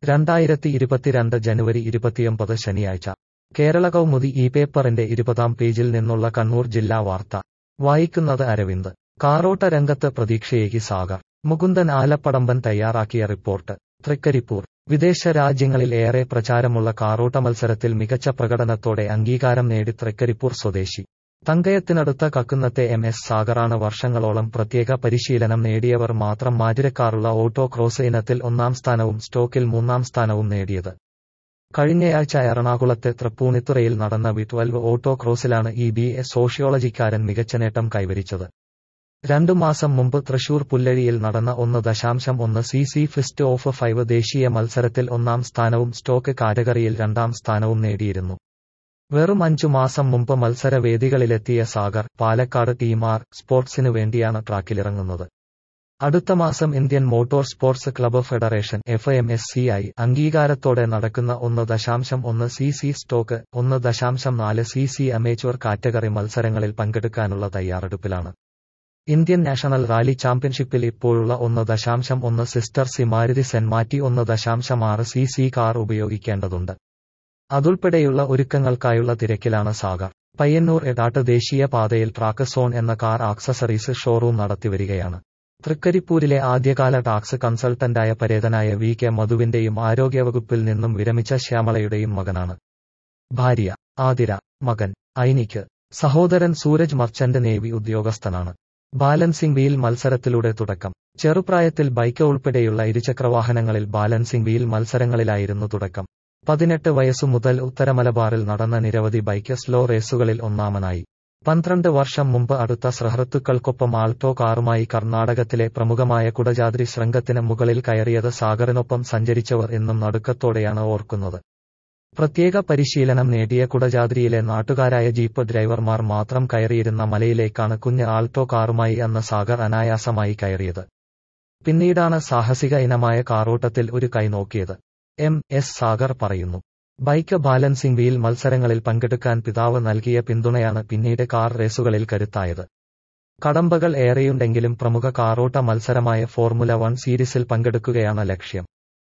രണ്ടായിരത്തി ഇരുപത്തിരണ്ട് ജനുവരി ഇരുപത്തിയൊമ്പത് ശനിയാഴ്ച കേരള കൗമുദി ഈ പേപ്പറിന്റെ ഇരുപതാം പേജിൽ നിന്നുള്ള കണ്ണൂർ ജില്ലാ വാർത്ത വായിക്കുന്നത് അരവിന്ദ് കാറോട്ട രംഗത്ത് പ്രതീക്ഷയേകി സാഗർ മുകുന്ദൻ ആലപ്പടമ്പൻ തയ്യാറാക്കിയ റിപ്പോർട്ട് തൃക്കരിപ്പൂർ വിദേശ രാജ്യങ്ങളിൽ ഏറെ പ്രചാരമുള്ള കാറോട്ട മത്സരത്തിൽ മികച്ച പ്രകടനത്തോടെ അംഗീകാരം നേടി തൃക്കരിപ്പൂർ സ്വദേശി തങ്കയത്തിനടുത്ത കക്കുന്നത്തെ എം എസ് സാഗറാണ് വർഷങ്ങളോളം പ്രത്യേക പരിശീലനം നേടിയവർ മാത്രം മാറ്റുരക്കാറുള്ള ഓട്ടോ ക്രോസ് ഇനത്തിൽ ഒന്നാം സ്ഥാനവും സ്റ്റോക്കിൽ മൂന്നാം സ്ഥാനവും നേടിയത് കഴിഞ്ഞയാഴ്ച എറണാകുളത്തെ തൃപ്പൂണിത്തുറയിൽ നടന്ന വി ട്വൽവ് ഓട്ടോ ക്രോസിലാണ് ഈ ബി എ സോഷ്യോളജിക്കാരൻ മികച്ച നേട്ടം കൈവരിച്ചത് രണ്ടു മാസം മുമ്പ് തൃശൂർ പുല്ലഴിയിൽ നടന്ന ഒന്ന് ദശാംശം ഒന്ന് C C fist of five ദേശീയ മത്സരത്തിൽ ഒന്നാം സ്ഥാനവും സ്റ്റോക്ക് കാറ്റഗറിയിൽ രണ്ടാം സ്ഥാനവും നേടിയിരുന്നു വെറും അഞ്ചു മാസം മുമ്പ് മത്സരവേദികളിലെത്തിയ സാഗർ പാലക്കാട് ടീമാർ സ്പോർട്സിനു വേണ്ടിയാണ് ട്രാക്കിലിറങ്ങുന്നത് അടുത്ത മാസം Indian motor sports club federation F M S C I അംഗീകാരത്തോടെ നടക്കുന്ന ഒന്ന് ദശാംശം ഒന്ന് സി സി സ്റ്റോക്ക് ഒന്ന് ദശാംശം നാല് സി സി അമേച്വർ കാറ്റഗറി മത്സരങ്ങളിൽ പങ്കെടുക്കാനുള്ള തയ്യാറെടുപ്പിലാണ് ഇന്ത്യൻ നാഷണൽ റാലി ചാമ്പ്യൻഷിപ്പിൽ ഇപ്പോഴുള്ള ഒന്ന് ദശാംശം ഒന്ന് സിസ്റ്റർ സി മാരുതി സെൻ മാറ്റി ഒന്ന് ദശാംശം ആറ് സി സി കാർ ഉപയോഗിക്കേണ്ടതുണ്ട് അതുൾപ്പെടെയുള്ള ഒരുക്കങ്ങൾക്കായുള്ള തിരക്കിലാണ് സാഗർ പയ്യന്നൂർ എടാട്ട് ദേശീയ പാതയിൽ ട്രാക്ക് സോൺ എന്ന കാർ ആക്സസറീസ് ഷോറൂം നടത്തിവരികയാണ് തൃക്കരിപ്പൂരിലെ ആദ്യകാല ടാക്സ് കൺസൾട്ടന്റായ പരേതനായ വി കെ മധുവിന്റെയും ആരോഗ്യവകുപ്പിൽ നിന്നും വിരമിച്ച ശ്യാമളയുടെയും മകനാണ് ഭാര്യ ആതിര മകൻ ഐനിക്ക് സഹോദരൻ സൂരജ് മർച്ചന്റ് നേവി ഉദ്യോഗസ്ഥനാണ് ബാലൻസിംഗ് വീൽ മത്സരത്തിലൂടെ തുടക്കം ചെറുപ്രായത്തിൽ ബൈക്ക് ഉൾപ്പെടെയുള്ള ഇരുചക്രവാഹനങ്ങളിൽ ബാലൻസിംഗ് വീൽ മത്സരങ്ങളിലായിരുന്നു തുടക്കം പതിനെട്ട് വയസ്സു മുതൽ ഉത്തരമലബാറിൽ നടന്ന നിരവധി ബൈക്ക് സ്ലോ റേസുകളിൽ ഒന്നാമനായി പന്ത്രണ്ട് വർഷം മുമ്പ് അടുത്ത സഹൃത്തുക്കൾക്കൊപ്പം ആൾട്ടോ കാറുമായി കർണാടകത്തിലെ പ്രമുഖമായ കുടജാദ്രി ശൃംഗത്തിന് മുകളിൽ കയറിയത് സാഗറിനൊപ്പം സഞ്ചരിച്ചവർ എന്നും നടുക്കത്തോടെയാണ് ഓർക്കുന്നത് പ്രത്യേക പരിശീലനം നേടിയ കുടജാദ്രിയിലെ നാട്ടുകാരായ ജീപ്പ് ഡ്രൈവർമാർ മാത്രം കയറിയിരുന്ന മലയിലേക്കാണ് കുഞ്ഞ് ആൾട്ടോ കാറുമായി അന്ന് സാഗർ അനായാസമായി കയറിയത് പിന്നീടാണ് സാഹസിക ഇനമായ കാറോട്ടത്തിൽ ഒരു കൈ നോക്കിയത് എം എസ് സാഗർ പറയുന്നു ബൈക്ക് ബാലൻസിംഗ് വീൽ മത്സരങ്ങളിൽ പങ്കെടുക്കാൻ പിതാവ് നൽകിയ പിന്തുണയാണ് പിന്നീട് കാർ റേസുകളിൽ കരുത്തായത് കടമ്പകൾ ഏറെയുണ്ടെങ്കിലും പ്രമുഖ കാറോട്ട മത്സരമായ ഫോർമുല വൺ സീരീസിൽ പങ്കെടുക്കുകയാണ് ലക്ഷ്യം